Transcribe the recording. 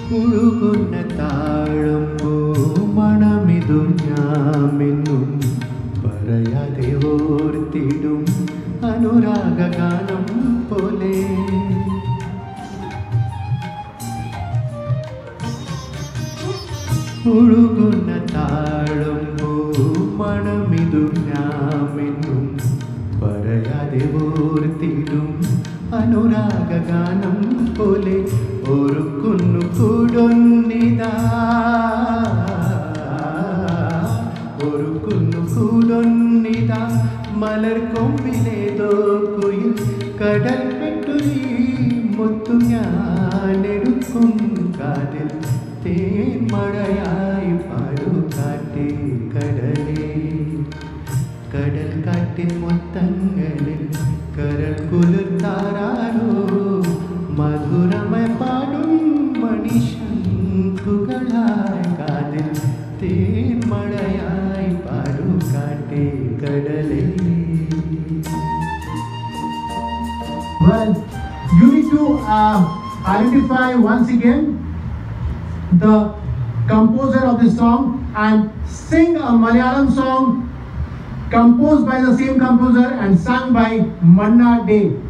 ഒഴുകുന്ന താഴമ്പോ മണമിതു ഞാമെന്നും പറയാതെ ഓർത്തിടും അനുരാഗഗാനം പോലെ ഒഴുകുന്ന താഴമ്പോ മണമിതു ഞാമെന്നും പറയാതെ ഓർത്തിടും അനുരാഗഗാനം പോലെ ഒരുക്കുന്നു കൂടൊന്നിതാ ഒരുക്കുന്നു കൂടൊന്നിതാ മലർ കൊമ്പിലേതോ കുയിൽ കടൽ പെട്ടുരി മുത്തു ഞാനെടുക്കും കാതിൽ തേൻ മഴയായി പാടു കാട്ടേ കടലേ കടൽ കാട്ടിൻ മൊത്തങ്ങളിൽ കരൾ കുളിർത്താരോ മധുരമയ പാടും മണിശങ്കുകളായി കാതിൽ തേൻ മഴയായി പാടു കാട്ടേ കടലേ Well, you need to uh, identify once again the composer of this song and sing a Malayalam song composed by the same composer and sung by Manna Day.